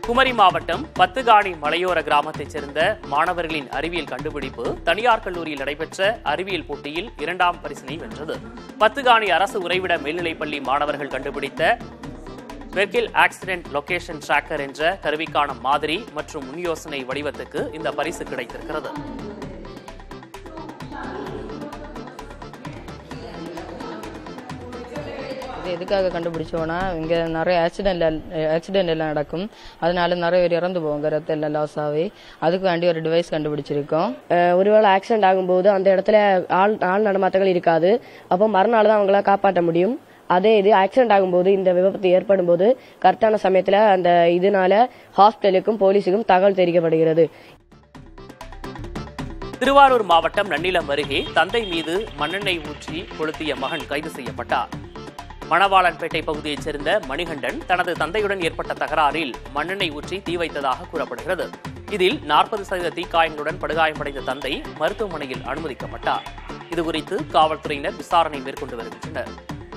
குமரி மாவட்டம் பத்துகாணி மலையோர கிராமத்தைச் சேர்ந்த மாணவர்களின் அறிவியல் கண்டுபிடிப்பு தனியார் கல்லூரியில் நடைபெற்ற அறிவியல் போட்டியில் இரண்டாம் பரிசினை வென்றது பத்துகாணி அரசு உறைவிட மேல்நிலைப்பள்ளி மாணவர்கள் கண்டுபிடித்த வெர்கில் ஆக்சிடென்ட் லொகேஷன் டிராக்கர் என்ற கருவிக்கான மாதிரி மற்றும் முன்யோசனை வடிவத்துக்கு இந்த பரிசு கிடைத்திருக்கிறது இது எதுக்காக கண்டுபிடிச்சோன்னா இங்கே நிறைய ஆக்சிடென்ட் ஆக்சிடென்ட் எல்லாம் நடக்கும் அதனால நிறைய பேர் இறந்து போவாங்க ரத்தம் எல்லாம் லாஸ் ஆகி அதுக்கு வேண்டி ஒரு டிவைஸ் கண்டுபிடிச்சிருக்கோம் அஹ் ஒருவேளை ஆக்சிடென்ட் ஆகும்போது அந்த இடத்துல ஆள் ஆள் நடமாட்டங்கள் இருக்காது அப்போ மறுநாள் தான் அவங்கள காப்பாற்ற முடியும் அதே இது ஆக்சிடென்ட் ஆகும்போது இந்த விபத்து ஏற்படும் போது கரெக்டான சமயத்துல அந்த இதனால ஹாஸ்பிட்டலுக்கும் போலீஸுக்கும் தகவல் தெரிவிக்கப்படுகிறது திருவாரூர் மாவட்டம் நன்னிலம் அருகே தந்தை மீது மண்ணெண்ணெய் ஊற்றி கொளுத்திய மகன் கைது செய்யப்பட்டார் மணவாளன்பேட்டை பகுதியைச் சேர்ந்த மணிகண்டன் தனது தந்தையுடன் ஏற்பட்ட தகராறில் மண்ணெண்ணெய் ஊற்றி தீ வைத்ததாக கூறப்படுகிறது இதில் நாற்பது சதவீத தீக்காயங்களுடன் படுகாயமடைந்த தந்தை மருத்துவமனையில் அனுமதிக்கப்பட்டார் இதுகுறித்து காவல்துறையினர் விசாரணை மேற்கொண்டு வருகின்றனர்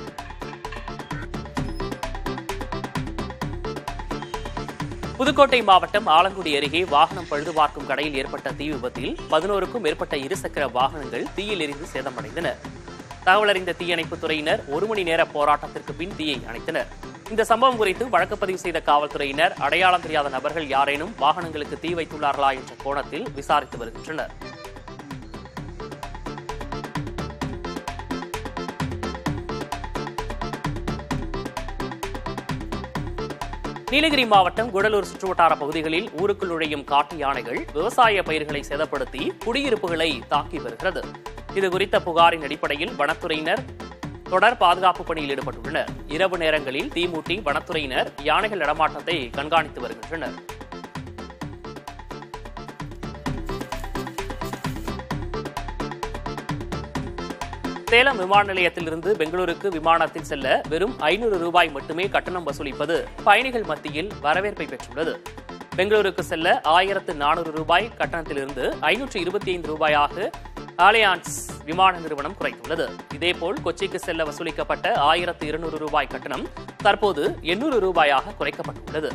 புதுக்கோட்டை மாவட்டம் ஆலங்குடி அருகே வாகனம் பழுது பார்க்கும் கடையில் ஏற்பட்ட தீ விபத்தில் பதினோருக்கும் மேற்பட்ட இருசக்கர வாகனங்கள் தீயில் எரிந்து சேதமடைந்தன தகவல் அறிந்த தீயணைப்புத் துறையினர் ஒரு மணி நேர போராட்டத்திற்கு பின் தீயை அணைத்தனர் இந்த சம்பவம் குறித்து வழக்கு பதிவு செய்த காவல்துறையினர் அடையாளம் தெரியாத நபர்கள் யாரேனும் வாகனங்களுக்கு தீ வைத்துள்ளார்களா என்ற கோணத்தில் விசாரித்து வருகின்றனர் நீலகிரி மாவட்டம் குடலூர் சுற்றுவட்டார பகுதிகளில் ஊருக்குள் நுழையும் காட்டு யானைகள் விவசாய பயிர்களை சேதப்படுத்தி குடியிருப்புகளை தாக்கி வருகிறது இது குறித்த புகாரின் அடிப்படையில் வனத்துறையினர் தொடர் பாதுகாப்பு பணியில் ஈடுபட்டுள்ளனர் இரவு நேரங்களில் தீமூட்டி வனத்துறையினர் யானைகள் நடமாட்டத்தை கண்காணித்து வருகின்றனர் சேலம் விமான நிலையத்திலிருந்து பெங்களூருக்கு விமானத்தில் செல்ல வெறும் ஐநூறு ரூபாய் மட்டுமே கட்டணம் வசூலிப்பது பயணிகள் மத்தியில் வரவேற்பை பெற்றுள்ளது பெங்களூருக்கு செல்ல ஆயிரத்து நானூறு ரூபாய் கட்டணத்திலிருந்து ஐநூற்று இருபத்தி ஐந்து ரூபாயாக ஆலியான்ஸ் விமான நிறுவனம் குறைத்துள்ளது இதேபோல் கொச்சிக்கு செல்ல வசூலிக்கப்பட்ட ஆயிரத்து இருநூறு ரூபாய் கட்டணம் தற்போது எண்ணூறு ரூபாயாக குறைக்கப்பட்டுள்ளது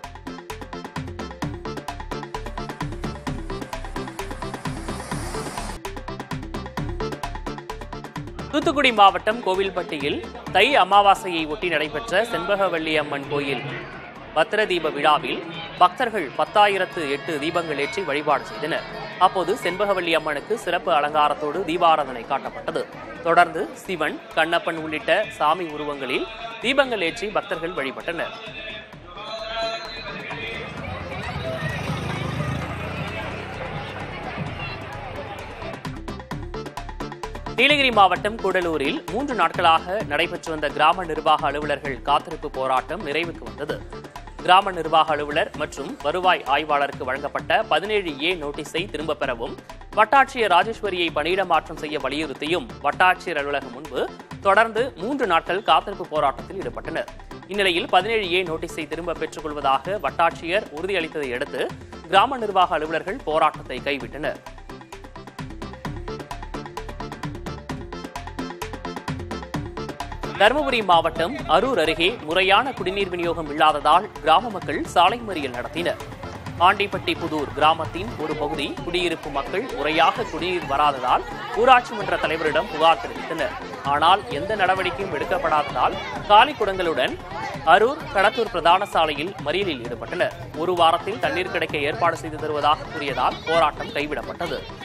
தூத்துக்குடி மாவட்டம் கோவில்பட்டியில் தை அமாவாசையை ஒட்டி நடைபெற்ற செண்பகவல்லி அம்மன் கோயில் பத்திர தீப விழாவில் பக்தர்கள் பத்தாயிரத்து எட்டு தீபங்கள் ஏற்றி வழிபாடு செய்தனர் அப்போது செண்பகவல்லி அம்மனுக்கு சிறப்பு அலங்காரத்தோடு தீபாராதனை காட்டப்பட்டது தொடர்ந்து சிவன் கண்ணப்பன் உள்ளிட்ட சாமி உருவங்களில் தீபங்கள் ஏற்றி பக்தர்கள் வழிபட்டனர் நீலகிரி மாவட்டம் கூடலூரில் மூன்று நாட்களாக நடைபெற்று வந்த கிராம நிர்வாக அலுவலர்கள் காத்திருப்பு போராட்டம் நிறைவுக்கு வந்தது கிராம நிர்வாக அலுவலர் மற்றும் வருவாய் ஆய்வாளருக்கு வழங்கப்பட்ட பதினேழு ஏ நோட்டீஸை திரும்பப் பெறவும் வட்டாட்சியர் ராஜேஸ்வரியை பணியிட மாற்றம் செய்ய வலியுறுத்தியும் வட்டாட்சியர் அலுவலகம் முன்பு தொடர்ந்து மூன்று நாட்கள் காத்திருப்பு போராட்டத்தில் ஈடுபட்டனர் இந்நிலையில் பதினேழு ஏ நோட்டீஸை திரும்ப பெற்றுக் கொள்வதாக வட்டாட்சியர் உறுதியளித்ததை அடுத்து கிராம நிர்வாக அலுவலர்கள் போராட்டத்தை கைவிட்டனர் தருமபுரி மாவட்டம் அரூர் அருகே முறையான குடிநீர் விநியோகம் இல்லாததால் கிராம மக்கள் சாலை மறியல் நடத்தினர் ஆண்டிப்பட்டி புதூர் கிராமத்தின் ஒரு பகுதி குடியிருப்பு மக்கள் முறையாக குடிநீர் வராததால் ஊராட்சி மன்ற தலைவரிடம் புகார் தெரிவித்தனர் ஆனால் எந்த நடவடிக்கையும் எடுக்கப்படாததால் காலி குடங்களுடன் அரூர் கடத்தூர் பிரதான சாலையில் மறியலில் ஈடுபட்டனர் ஒரு வாரத்தில் தண்ணீர் கிடைக்க ஏற்பாடு செய்து தருவதாக கூறியதால் போராட்டம் கைவிடப்பட்டது